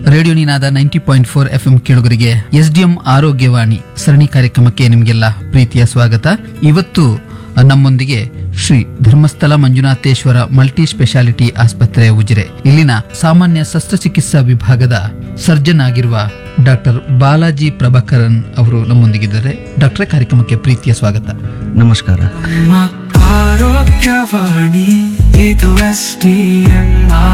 Radio Ninada ninety point four F M ಕೇಳುಗರಿಗೆ S D M ಆರೋಗ್ಯವಾಣಿ ಸರಣಿ ಕಾರ್ಯಕ್ರಮಕ್ಕೆ ನಿಮಗೆಲ್ಲ ಪ್ರೀತಿಯ ಸ್ವಾಗತ ಇವತ್ತು ನಮ್ಮೊಂದಿಗೆ ಶ್ರೀ ಧರ್ಮಸ್ಥಳ ಮಂಜುನಾಥೇಶ್ವರ ಮಲ್ಟಿ ಸ್ಪೆಷಾಲಿಟಿ ಆಸ್ಪತ್ರೆ ಉಜಿರೆ ಇಲ್ಲಿನ ಸಾಮಾನ್ಯ ಶಸ್ತ್ರಚಿಕಿತ್ಸಾ ವಿಭಾಗದ ಸರ್ಜನ್ ಆಗಿರುವ ಡಾಕ್ಟರ್ ಬಾಲಾಜಿ ಪ್ರಭಾಕರನ್ ಅವರು ನಮ್ಮೊಂದಿಗಿದ್ದಾರೆ ಡಾಕ್ಟರ್ ಕಾರ್ಯಕ್ರಮಕ್ಕೆ ಪ್ರೀತಿಯ ಸ್ವಾಗತ ನಮಸ್ಕಾರ ನಮ್ಮ ಆರೋಗ್ಯವಾಣಿ ಇದು ಎಸ್ ಡಿ ಎಂ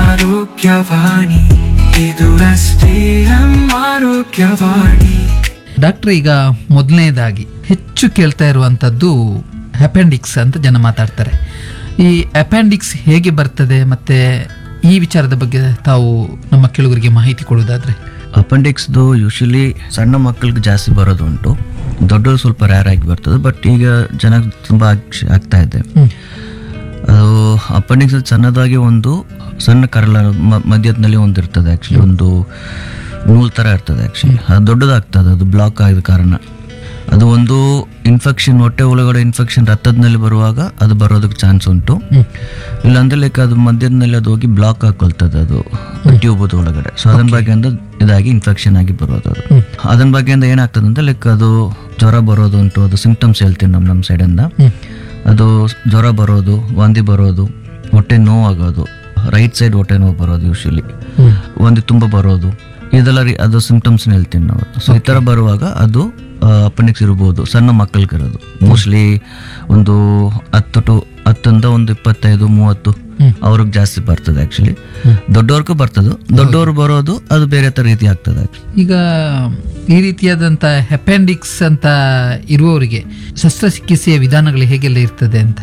ಆರೋಗ್ಯವಾಣಿ ಇದು ಎಸ್ ಡಿ ಎಂ ಆರೋಗ್ಯವಾಣಿ ಡಾಕ್ಟರ್ ಈಗ ಮೊದಲನೇದಾಗಿ ಹೆಚ್ಚು ಕೇಳ್ತಾ ಇರುವಂತದ್ದು ಅಪೆಂಡಿಕ್ಸ್ ಅಂತ ಜನ ಮಾತಾಡ್ತಾರೆ ಈ ಅಪೆಂಡಿಕ್ಸ್ ಹೇಗೆ ಬರ್ತದೆ ಮತ್ತೆ ಈ ವಿಚಾರದ ಬಗ್ಗೆ ತಾವು ನಮ್ಮ ಕೇಳುಗರಿಗೆ ಮಾಹಿತಿ ಕೊಡುವುದಾದ್ರೆ ಅಪೆಂಡಿಕ್ಸ್ದು ಯೂಶಲಿ ಸಣ್ಣ ಮಕ್ಕಳಿಗೆ ಜಾಸ್ತಿ ಬರೋದು ಉಂಟು ದೊಡ್ಡವರು ಸ್ವಲ್ಪ ರೇರ್ ಆಗಿ ಬರ್ತದೆ ಬಟ್ ಈಗ ಜನ ತುಂಬ ಆಗ್- ಆಗ್ತಾ ಇದೆ ಹ್ಮ್. ಅದು ಅಪೆಂಡಿಕ್ಸ್ ಸಣ್ಣದಾಗಿ ಒಂದು ಸಣ್ಣ ಕರಳ ಮ- ಮಧ್ಯದಲ್ಲಿ ಒಂದು ಇರ್ತದೆ ಆ್ಯಕ್ಚುಲಿ ಒಂದು ನೂಲ್ ಥರ ಇರ್ತದೆ ಆ್ಯಕ್ಚುಲಿ ಅದು ದೊಡ್ಡದಾಗ್ತದೆ ಅದು ಬ್ಲಾಕ್ ಆಗಿದ ಕಾರಣ ಅದು ಒಂದು ಇನ್ಫೆಕ್ಷನ್ ಹೊಟ್ಟೆ ಒಳಗಡೆ ಇನ್ಫೆಕ್ಷನ್ ರಕ್ತದಲ್ಲಿ ಬರುವಾಗ ಅದು ಬರೋದಕ್ಕೆ ಚಾನ್ಸ್ ಉಂಟು ಇಲ್ಲಾಂದ್ರೆ ಲೈಕ್ ಅದು ಮಧ್ಯದಲ್ಲಿ ಅದು ಹೋಗಿ ಬ್ಲಾಕ್ ಹಾಕೊಳ್ತದೆ ಅದು ಟ್ಯೂಬದ ಒಳಗಡೆ ಸೊ ಅದನ್ನ ಬಗ್ಗೆಯಿಂದ ಇದಾಗಿ ಇನ್ಫೆಕ್ಷನ್ ಆಗಿ ಬರೋದು ಅದು ಅದನ್ನ ಬಗ್ಗೆಯಿಂದ ಏನಾಗ್ತದೆ ಅಂದ್ರೆ ಲೈಕ್ ಅದು ಜ್ವರ ಬರೋದು ಉಂಟು ಅದು ಸಿಂಪ್ಟಮ್ಸ್ ಹೇಳ್ತೀನಿ ನಮ್ಮ ನಮ್ಮ ಸೈಡಿಂದ ಅದು ಜ್ವರ ಬರೋದು ವಾಂತಿ ಬರೋದು ಹೊಟ್ಟೆ ನೋವಾಗೋದು ರೈಟ್ ಸೈಡ್ ಹೊಟ್ಟೆ ನೋವು ಬರೋದು ಯೂಶಲಿ ವಾಂತಿ ತುಂಬ ಬರೋದು ಇದೆಲ್ಲ ರೀ- ಅದು ಸಿಂಪ್ಟಮ್ಸ್ ಹೇಳ್ತೀನಿ ನಾವು ಸೊ ಈ ಥರ ಬರುವಾಗ ಅದು ಅಪೆಂಡಿಕ್ಸ್ ಇರ್ಬೋದು ಸಣ್ಣ ಮಕ್ಕಳಿಗಿರೋದು ಮೋಸ್ಟ್ಲಿ ಒಂದು ಹತ್ತು ಟು ಹತ್ತರಿಂದ ಒಂದು ಇಪ್ಪತ್ತೈದು ಮೂವತ್ತು ಅವ್ರಿಗೆ ಜಾಸ್ತಿ ಬರ್ತದೆ ಆ್ಯಕ್ಚುಲಿ ದೊಡ್ಡವ್ರಿಗೂ ಬರ್ತದೆ ದೊಡ್ಡವ್ರು ಬರೋದು ಅದು ಬೇರೆ ಥರ ರೀತಿ ಆಗ್ತದೆ actually. ಈಗ ಈ ರೀತಿಯಾದಂತ ಅಪೆಂಡಿಕ್ಸ್ ಅಂತ ಇರುವವರಿಗೆ ಶಸ್ತ್ರಚಿಕಿತ್ಸೆಯ ವಿಧಾನಗಳು ಹೇಗೆಲ್ಲ ಇರ್ತದೆ ಅಂತ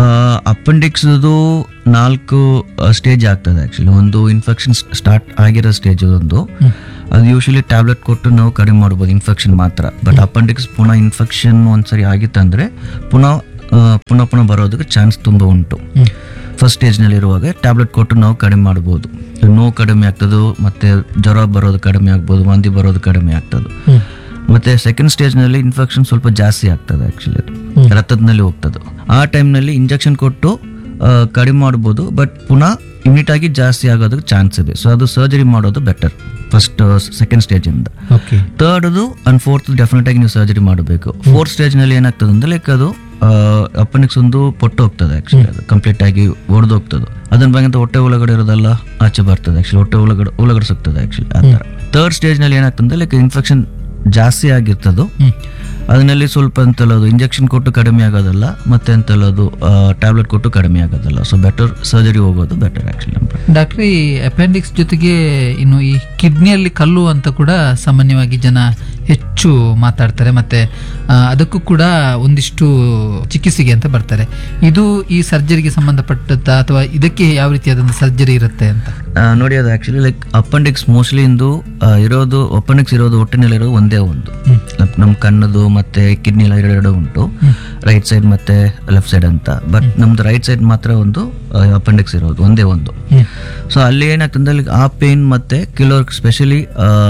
ಅಪೆಂಡಿಕ್ಸ್ದು ನಾಲ್ಕು ಸ್ಟೇಜ್ ಆಗ್ತದೆ ಆ್ಯಕ್ಚುಲಿ ಒಂದು ಇನ್ಫೆಕ್ಷನ್ ಸ್ಟಾರ್ಟ್ ಆಗಿರೋ ಸ್ಟೇಜ್ ಒಂದು ಅದು ಯೂಶಲಿ ಟ್ಯಾಬ್ಲೆಟ್ ಕೊಟ್ಟು ನಾವು ಕಡಿಮೆ ಮಾಡ್ಬೋದು ಇನ್ಫೆಕ್ಷನ್ ಮಾತ್ರ ಬಟ್ ಅಪೆಂಡಿಕ್ಸ್ ಪುನಃ ಇನ್ಫೆಕ್ಷನ್ ಒಂದ್ಸರಿ ಆಗಿತ್ತಂದ್ರೆ ಪುನಃ ಆ, ಪುನಃ ಪುನಃ ಬರೋದಕ್ಕೆ ಚಾನ್ಸ್ ತುಂಬ ಉಂಟು ಫಸ್ಟ್ ಸ್ಟೇಜ್ನಲ್ಲಿ ಇರುವಾಗ ಟ್ಯಾಬ್ಲೆಟ್ ಕೊಟ್ಟು ನಾವು ಕಡಿಮೆ ಮಾಡ್ಬೋದು ನೋವು ಕಡಿಮೆ ಆಗ್ತದೆ ಮತ್ತೆ ಜ್ವರ ಬರೋದು ಕಡಿಮೆ ಆಗ್ಬೋದು ವಾಂತಿ ಬರೋದು ಕಡಿಮೆ ಆಗ್ತದೆ ಮತ್ತೆ ಸೆಕೆಂಡ್ ಸ್ಟೇಜ್ನಲ್ಲಿ ಇನ್ಫೆಕ್ಷನ್ ಸ್ವಲ್ಪ ಜಾಸ್ತಿ ಆಗ್ತದೆ ಆ್ಯಕ್ಚುಲಿ ಅದು ರಕ್ತದಲ್ಲಿ ಹೋಗ್ತದೆ ಆ ಟೈಮ್ನಲ್ಲಿ ಇಂಜೆಕ್ಷನ್ ಕೊಟ್ಟು ಆ, ಕಡಿಮೆ ಮಾಡ್ಬೋದು ಬಟ್ ಪುನಃ ಇಮಿಡಿಯೇಟ್ ಆಗಿ ಜಾಸ್ತಿ ಆಗೋದಕ್ಕೆ ಚಾನ್ಸ್ ಇದೆ ಸೊ ಅದು ಸರ್ಜರಿ ಮಾಡೋದು ಬೆಟರ್ ಫಸ್ಟ್ ಸೆಕೆಂಡ್ ಸ್ಟೇಜಿಂದ ಓಕೆ ಥರ್ಡ್ದು ಅಂಡ್ ಫೋರ್ತ್ ಡೆಫಿನೆಟ್ ಆಗಿ ನೀವು ಸರ್ಜರಿ ಮಾಡಬೇಕು ಫೋರ್ತ್ ಸ್ಟೇಜ್ನಲ್ಲಿ ಏನಾಗ್ತದೆ ಅಂದ್ರೆ ಲೈಕ್ ಅದು ಅಪೆಂಡಿಕ್ಸ್ ಒಂದು ಪೊಟ್ಟು ಹೋಗ್ತದೆ ಆ್ಯಕ್ಚುಲಿ ಅದು ಕಂಪ್ಲೀಟ್ ಆಗಿ ಒಡೆದು ಹೋಗ್ತದೆ ಅದನ್ನ ಬಗ್ಗೆ ಹೊಟ್ಟೆ ಒಳಗಡೆ ಇರೋದೆಲ್ಲ ಆಚೆ ಬರ್ತದೆ ಆ್ಯಕ್ಚುಲಿ ಹೊಟ್ಟೆ ಒಳಗಡೆ ಒಳಗಡೆ ಸಿಗ್ತದೆ ಆ್ಯಕ್ಚುಲಿ ಆ ಥರ ಥರ್ಡ್ ಸ್ಟೇಜ್ನಲ್ಲಿ ಏನಾಗ್ತದೆ ಲೈಕ್ ಇನ್ಫೆಕ್ಷನ್ ಜಾಸ್ತಿ ಆಗಿರ್ತದು ಅದರಲ್ಲಿ ಸ್ವಲ್ಪ ಅಂತಲ್ಲದು ಇಂಜೆಕ್ಷನ್ ಕೊಟ್ಟು ಕಡಿಮೆ ಆಗೋದಲ್ಲ ಮತ್ತೆ ಅಂತಲ್ಲದು ಟ್ಯಾಬ್ಲೆಟ್ ಕೊಟ್ಟು ಕಡಿಮೆ ಆಗೋದಲ್ಲ ಸೊ ಬೆಟರ್ ಸರ್ಜರಿ ಹೋಗೋದು ಬೆಟರ್ ಆ್ಯಕ್ಚುಲಿ ನಮ್ಮ ಪ್ರಕಾರ. ಡಾಕ್ಟ್ರ್ ಈ ಅಪೆಂಡಿಕ್ಸ್ ಜೊತೆಗೆ ಇನ್ನು ಈ ಕಿಡ್ನಿಯಲ್ಲಿ ಕಲ್ಲು ಅಂತ ಕೂಡ ಸಾಮಾನ್ಯವಾಗಿ ಜನ ಹೆಚ್ಚು ಮಾತಾಡ್ತಾರೆ ಮತ್ತೆ ಆ, ಅದಕ್ಕೂ ಕೂಡ ಒಂದಿಷ್ಟು ಚಿಕಿತ್ಸೆಗೆ ಅಂತ ಬರ್ತಾರೆ ಇದು ಈ ಸರ್ಜರಿಗೆ ಸಂಬಂಧಪಟ್ಟಂತ ಅಥವಾ ಇದಕ್ಕೆ ಯಾವ ರೀತಿಯಾದಂಥ ಸರ್ಜರಿ ಇರುತ್ತೆ ಅಂತ ಆ, ನೋಡಿ ಅದು ಆಕ್ಚುಲಿ ಲೈಕ್ ಅಪೆಂಡಿಕ್ಸ್ ಮೋಸ್ಟ್ಲಿ ಇಂದು ಆ, ಇರೋದು ಅಪೆಂಡಿಕ್ಸ್ ಇರೋದು ಹೊಟ್ಟೆನಲ್ಲಿರೋದು ಒಂದೇ ಒಂದು ನಮ್ಮ ಕಣ್ಣದು ಮತ್ತೆ ಕಿಡ್ನಿ ಎಲ್ಲ ಎರಡೆರಡು ಉಂಟು ರೈಟ್ ಸೈಡ್ ಮತ್ತೆ ಲೆಫ್ಟ್ ಸೈಡ್ ಅಂತ ಬಟ್ ನಮ್ದು ರೈಟ್ ಸೈಡ್ ಮಾತ್ರ ಒಂದು ಅಪೆಂಡಿಕ್ಸ್ ಇರೋದು ಒಂದೇ ಒಂದು ಸೊ ಅಲ್ಲಿ ಏನಾಗ್ತದೆ ಅಲ್ಲಿ ಆ ಪೇನ್ ಮತ್ತೆ ಕೆಲವ್ರಿಗೆ ಸ್ಪೆಷಲಿ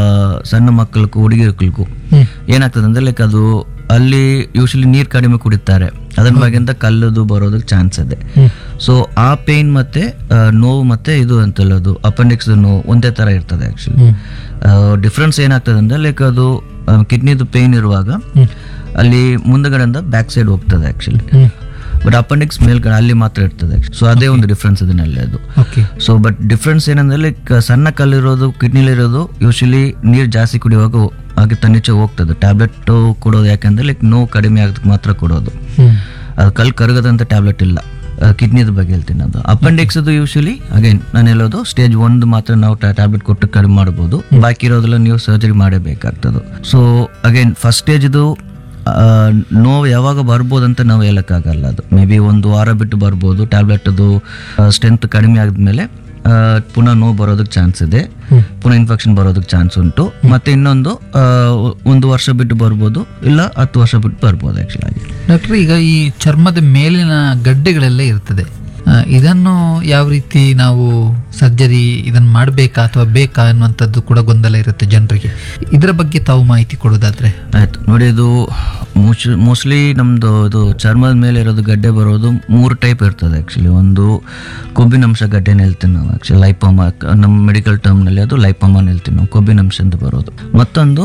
ಸಣ್ಣ ಮಕ್ಕಳಿಗೂ ಹುಡುಗಿರ್ಗಳಿಗೂ ಏನಾಗ್ತದೆ ಅಂದ್ರೆ ಲೈಕ್ ಅದು ಅಲ್ಲಿ ಯೂಶಲಿ ನೀರು ಕಡಿಮೆ ಕುಡಿತಾರೆ ಅದರ ಬಗ್ಗೆಂತ ಕಲ್ಲದು ಬರೋದಕ್ಕೆ ಚಾನ್ಸ್ ಇದೆ ಸೊ ಆ ಪೇನ್ ಮತ್ತೆ ಆ, ನೋವು ಮತ್ತೆ ಇದು ಅಂತಲ್ಲದು ಅಪೆಂಡಿಕ್ಸ್ ನೋವು ಒಂದೇ ತರ ಇರ್ತದೆ ಆಕ್ಚುಲಿ ಡಿಫ್ರೆನ್ಸ್ ಏನಾಗ್ತದೆ ಅಂದ್ರೆ ಲೈಕ್ ಅದು ಕಿಡ್ನಿದು ಪೇನ್ ಇರುವಾಗ ಅಲ್ಲಿ ಮುಂದಗಡೆಯಿಂದ ಬ್ಯಾಕ್ ಸೈಡ್ ಹೋಗ್ತದೆ ಆಕ್ಚುಲಿ ಬಟ್ ಅಪೆಂಡಿಕ್ಸ್ ಮೇಲ್ಗಡೆ ಅಲ್ಲಿ ಮಾತ್ರ ಇರ್ತದೆ ಸೊ ಅದೇ ಒಂದು ಡಿಫ್ರೆನ್ಸ್ ಇದನ್ನಲ್ಲಿ ಅದು ಓಕೆ ಸೊ ಬಟ್ ಡಿಫ್ರೆನ್ಸ್ ಏನಂದ್ರೆ ಲೈಕ್ ಸಣ್ಣ ಕಲ್ಲಿರೋದು ಕಿಡ್ನಿಲಿರೋದು ಯೂಶಲಿ ನೀರು ಜಾಸ್ತಿ ಕುಡಿಯುವಾಗ ಹಾಗೆ ತನ್ನಿಚ್ಚೆ ಹೋಗ್ತದೆ ಟ್ಯಾಬ್ಲೆಟ್ ಕೊಡೋದು ಯಾಕಂದ್ರೆ ಲೈಕ್ ನೋವು ಕಡಿಮೆ ಆಗೋದಕ್ಕೆ ಮಾತ್ರ ಕೊಡೋದು ಅದು ಕಲ್ಲು ಕರಗದಂತ ಟ್ಯಾಬ್ಲೆಟ್ ಇಲ್ಲ ಕಿಡ್ನಿದ ಬಗ್ಗೆ ಹೇಳ್ತೀನಿ ಅದು ಅಪೆಂಡಿಕ್ಸ್ ಯೂಶಲಿ ಅಗೈನ್ ನಾನು ಹೇಳೋದು ಸ್ಟೇಜ್ ಒಂದು ಮಾತ್ರ ನಾವು ಟ್ಯಾಬ್ಲೆಟ್ ಕೊಟ್ಟು ಕಡಿಮೆ ಮಾಡ್ಬೋದು ಬಾಕಿ ಇರೋದೆಲ್ಲ ನೀವು ಸರ್ಜರಿ ಮಾಡಬೇಕಾಗ್ತದೆ ಸೊ ಅಗೈನ್ ಫಸ್ಟ್ ಸ್ಟೇಜ್ ಇದು ಆ, ನೋವು ಯಾವಾಗ ಬರ್ಬೋದಂತ ನಾವು ಹೇಳಕ್ಕಾಗಲ್ಲ ಅದು ಮೇ ಬಿ ಒಂದು ವಾರ ಬಿಟ್ಟು ಬರ್ಬೋದು ಟ್ಯಾಬ್ಲೆಟ್ದು ಸ್ಟ್ರೆಂತ್ ಕಡಿಮೆ ಆದ್ಮೇಲೆ ಆ, ಪುನಃ ನೋವು ಬರೋದಕ್ಕೆ ಚಾನ್ಸ್ ಇದೆ ಪುನಃ ಇನ್ಫೆಕ್ಷನ್ ಬರೋದಕ್ಕೆ ಚಾನ್ಸ್ ಉಂಟು ಮತ್ತೆ ಇನ್ನೊಂದು ಆ, ಒಂದು ವರ್ಷ ಬಿಟ್ಟು ಬರ್ಬೋದು ಇಲ್ಲ ಹತ್ತು ವರ್ಷ ಬಿಟ್ಟು ಬರ್ಬೋದು ಆ್ಯಕ್ಚುಲಾಗಿ ಡಾಕ್ಟರ್ ಈಗ ಈ ಚರ್ಮದ ಮೇಲಿನ ಗಡ್ಡೆಗಳೆಲ್ಲ ಇರ್ತದೆ ಆ, ಇದನ್ನು ಯಾವ ರೀತಿ ನಾವು ಸರ್ಜರಿ ಇದನ್ನು ಮಾಡಬೇಕಾ ಅಥವಾ ಬೇಕಾ ಅನ್ನುವಂಥದ್ದು ಕೂಡ ಗೊಂದಲ ಇರುತ್ತೆ ಜನರಿಗೆ ಇದರ ಬಗ್ಗೆ ತಾವು ಮಾಹಿತಿ ಕೊಡೋದಾದ್ರೆ ಆಯ್ತು ನೋಡಿ ಇದು ಮೋಸ್ಟ್ಲಿ ನಮ್ದು ಇದು ಚರ್ಮದ ಮೇಲೆ ಇರೋದು ಗಡ್ಡೆ ಬರೋದು ಮೂರು ಟೈಪ್ ಇರ್ತದೆ ಆ್ಯಕ್ಚುಲಿ ಒಂದು ಕೊಬ್ಬಿನಂಶ ಗಡ್ಡೆನ ಹೇಳ್ತೀವಿ ನಾವು ಆ್ಯಕ್ಚುಲಿ ಲೈಪೋಮ ನಮ್ಮ ಮೆಡಿಕಲ್ ಟರ್ಮ್ನಲ್ಲಿ ಅದು ಲೈಪೋಮ ಅಂತ ಹೇಳ್ತೀವಿ ನಾವು ಕೊಬ್ಬಿನಂಶ ಅಂತ ಬರೋದು ಮತ್ತೊಂದು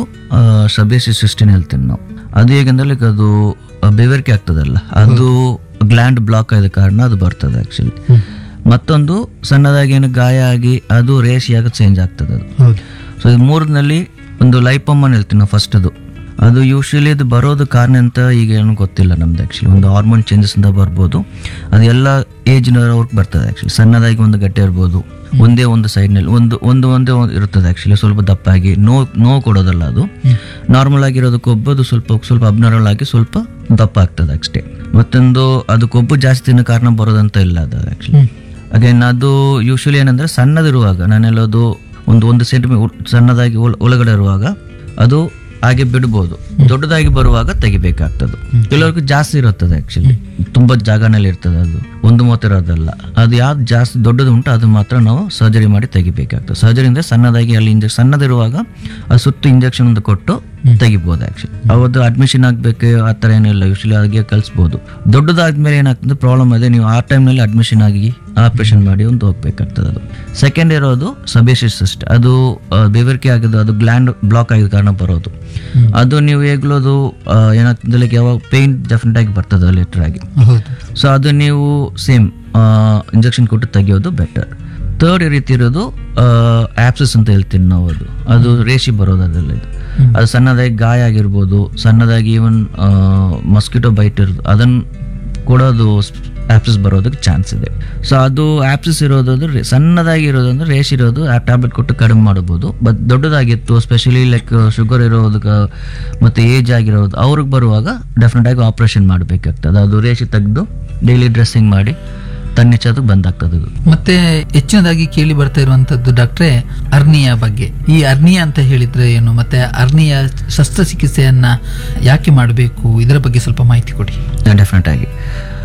ಸಬೇಸಿ ಸಿಸ್ಟಿನ್ ಹೇಳ್ತೀವಿ ನಾವು ಅದು ಹೇಗಂದ್ರೆ like ಅದು ಆ, ಬೆವರಿಕೆ ಆಗ್ತದಲ್ಲ ಅದು ಗ್ಲ್ಯಾಂಡ್ ಬ್ಲಾಕ್ ಆದ ಕಾರಣ ಅದು ಬರ್ತದೆ ಆ್ಯಕ್ಚುಲಿ ಮತ್ತೊಂದು ಸಣ್ಣದಾಗಿ ಏನು ಗಾಯ ಆಗಿ ಅದು ರೇಷಿಯಾಗಿ ಚೇಂಜ್ ಆಗ್ತದೆ ಅದು ಹೌದು ಸೊ ಇದು ಮೂರನಲ್ಲಿ ಒಂದು ಲೈಪಮ್ಮನ್ ಹೇಳ್ತೀವಿ ನಾವು ಫಸ್ಟ್ ಅದು ಅದು ಯೂಶಲಿ ಅದು ಬರೋದು ಕಾರಣ ಅಂತ ಈಗ ಏನು ಗೊತ್ತಿಲ್ಲ ನಮ್ದು ಆ್ಯಕ್ಚುಲಿ ಒಂದು ಹಾರ್ಮೋನ್ ಚೇಂಜಸ್ ಅಂತ ಬರ್ಬೋದು ಅದು ಎಲ್ಲ ಏಜ್ನವ್ರಿಗೆ ಬರ್ತದೆ ಆ್ಯಕ್ಚುಲಿ ಸಣ್ಣದಾಗಿ ಒಂದು ಗಟ್ಟೆ ಇರ್ಬೋದು ಒಂದೇ ಒಂದು ಸೈಡ್ನಲ್ಲಿ ಒಂದು ಒಂದು ಒಂದೇ ಒಂದು ಇರ್ತದೆ ಆ್ಯಕ್ಚುಲಿ ಸ್ವಲ್ಪ ದಪ್ಪಾಗಿ ನೋವು ನೋವು ಕೊಡೋದಲ್ಲ ಅದು ನಾರ್ಮಲ್ ಆಗಿರೋದು ಕೊಬ್ಬು ಅದು ಸ್ವಲ್ಪ ಸ್ವಲ್ಪ ಅಬ್ನಾರ್ಮಲ್ ಆಗಿ ಸ್ವಲ್ಪ ದಪ್ಪ ಆಗ್ತದೆ ಅಷ್ಟೇ ಮತ್ತೊಂದು ಅದು ಕೊಬ್ಬು ಜಾಸ್ತಿ ತಿನ್ನೋ ಕಾರಣ ಬರೋದಂತ ಇಲ್ಲ ಅದು ಆ್ಯಕ್ಚುಲಿ ಅಗೇನ್ ಅದು ಯೂಶಲಿ ಏನಂದ್ರೆ ಸಣ್ಣದಿರುವಾಗ ನಾನೆಲ್ಲದು ಒಂದು ಒಂದು ಸೆಂಟಿಮೀಟರ್ ಸಣ್ಣದಾಗಿ ಒಳ- ಒಳಗಡೆ ಇರುವಾಗ ಅದು ಹಾಗೆ ಬಿಡ್ಬೋದು ದೊಡ್ಡದಾಗಿ ಬರುವಾಗ ತೆಗಿಬೇಕಾಗ್ತದೆ ಕೆಲವ್ರಿಗೆ ಜಾಸ್ತಿ ಇರುತ್ತದೆ ಆಕ್ಚುಲಿ ತುಂಬಾ ಜಾಗನಲ್ಲಿ ಇರ್ತದೆ ಅದು ಒಂದು ಮೂವತ್ತು ಇರೋದಲ್ಲ ಅದು ಯಾವ್ದು ಜಾಸ್ತಿ ದೊಡ್ಡದು ಉಂಟು ಅದು ಮಾತ್ರ ನಾವು ಸರ್ಜರಿ ಮಾಡಿ ತೆಗಿಬೇಕಾಗ್ತದೆ ಸರ್ಜರಿ ಅಂದ್ರೆ ಸಣ್ಣದಾಗಿ ಅಲ್ಲಿ ಇಂಜೆಕ್ಷನ್ ಸಣ್ಣದಿರುವಾಗ ಅದು ಸುತ್ತು ಇಂಜೆಕ್ಷನ್ ಒಂದು ಕೊಟ್ಟು ತೆಗಿಬೋದು ಆಕ್ಚುಲಿ ಅವತ್ತು ಅಡ್ಮಿಷನ್ ಆಗ್ಬೇಕು ಆ ಥರ ಏನಿಲ್ಲ ಯೂಶಲಿ ಹಾಗೆ ಕಳಿಸ್ಬೋದು ದೊಡ್ಡದಾದ್ಮೇಲೆ ಏನಾಗ್ತದೆ ಪ್ರಾಬ್ಲಮ್ ಇದೆ ನೀವು ಆ ಟೈಮ್ನಲ್ಲಿ ಅಡ್ಮಿಷನ್ ಆಗಿ ಆಪರೇಷನ್ ಮಾಡಿ ಒಂದು ಹೋಗ್ಬೇಕಾಗ್ತದೆ ಅದು ಸೆಕೆಂಡ್ ಇರೋದು ಸಬೇಸಿಸ್ ಸಿಸ್ಟ್ ಅದು ಆ, ಬೆವರಿಕೆ ಆಗಿದ್ದು ಅದು ಗ್ಲ್ಯಾಂಡ್ ಬ್ಲಾಕ್ ಆಗಿದ ಕಾರಣ ಬರೋದು ಅದು ನೀವು ಹೇಗ್ಲೂ ಅದು ಆ, ಏನಾಗ್ತದೆ like ಯಾವಾಗ ಪೇಯ್ನ್ ಡೆಫಿನೆಟ್ ಆಗಿ ಬರ್ತದೆ ಲೆಟರ್ ಆಗಿ ಹೌದು ಸೊ ಅದು ನೀವು ಸೇಮ್ ಇಂಜೆಕ್ಷನ್ ಕೊಟ್ಟು ತೆಗಿಯೋದು ಬೆಟರ್ ಥರ್ಡ್ ರೀತಿ ಇರೋದು ಆಪ್ಸಸ್ ಅಂತ ಹೇಳ್ತೀನಿ ನಾವು ಅದು ಅದು ರೇಷಿ ಬರೋದು ಅದೆಲ್ಲ ಇದು ಅದು ಸಣ್ಣದಾಗಿ ಗಾಯ ಆಗಿರ್ಬೋದು ಸಣ್ಣದಾಗಿ ಈವನ್ ಮಸ್ಕಿಟೋ ಬೈಟ್ ಇರೋದು ಅದನ್ನು ಕೂಡ ಅದು ಆಪ್ಸಸ್ ಬರೋದಕ್ಕೆ ಚಾನ್ಸ್ ಇದೆ ಸೊ ಅದು ಆಪ್ಸಸ್ ಇರೋದು ರೇ- ಸಣ್ಣದಾಗಿ ಇರೋದು ಅಂದ್ರೆ ರೇಷ್ ಇರೋದು ಆ ಟ್ಯಾಬ್ಲೆಟ್ ಕೊಟ್ಟು ಕಡಿಮೆ ಮಾಡ್ಬೋದು ಬಟ್ ದೊಡ್ಡದಾಗಿತ್ತು ಸ್ಪೆಷಲಿ ಲೈಕ್ ಶುಗರ್ ಇರೋದಕ್ಕೆ ಮತ್ತು ಏಜ್ ಆಗಿರೋದು ಅವ್ರಿಗೆ ಬರುವಾಗ ಡೆಫಿನೆಟ್ ಆಗಿ ಆಪ್ರೇಷನ್ ಮಾಡಬೇಕಾಗ್ತದೆ ಅದು ರೇಷಿ ತೆಗೆದು ಡೈಲಿ ಡ್ರೆಸ್ಸಿಂಗ್ ಮಾಡಿ ತನ್ನಿಚ್ಚೋದಕ್ಕೆ ಬಂದಾಗ್ತದೆ ಅದು ಮತ್ತೆ ಹೆಚ್ಚಿನದಾಗಿ ಕೇಳಿ ಬರ್ತಾ ಇರುವಂತದ್ದು ಡಾಕ್ಟ್ರೆ ಅರ್ನಿಯ ಬಗ್ಗೆ ಈ ಅರ್ನಿಯ ಅಂತ ಹೇಳಿದ್ರೆ ಏನು ಮತ್ತೆ ಅರ್ನಿಯ ಶಸ್ತ್ರಚಿಕಿತ್ಸೆಯನ್ನ ಯಾಕೆ ಮಾಡಬೇಕು ಇದರ ಬಗ್ಗೆ ಸ್ವಲ್ಪ ಮಾಹಿತಿ ಕೊಡಿ ಡೆಫಿನೆಟ್ ಆಗಿ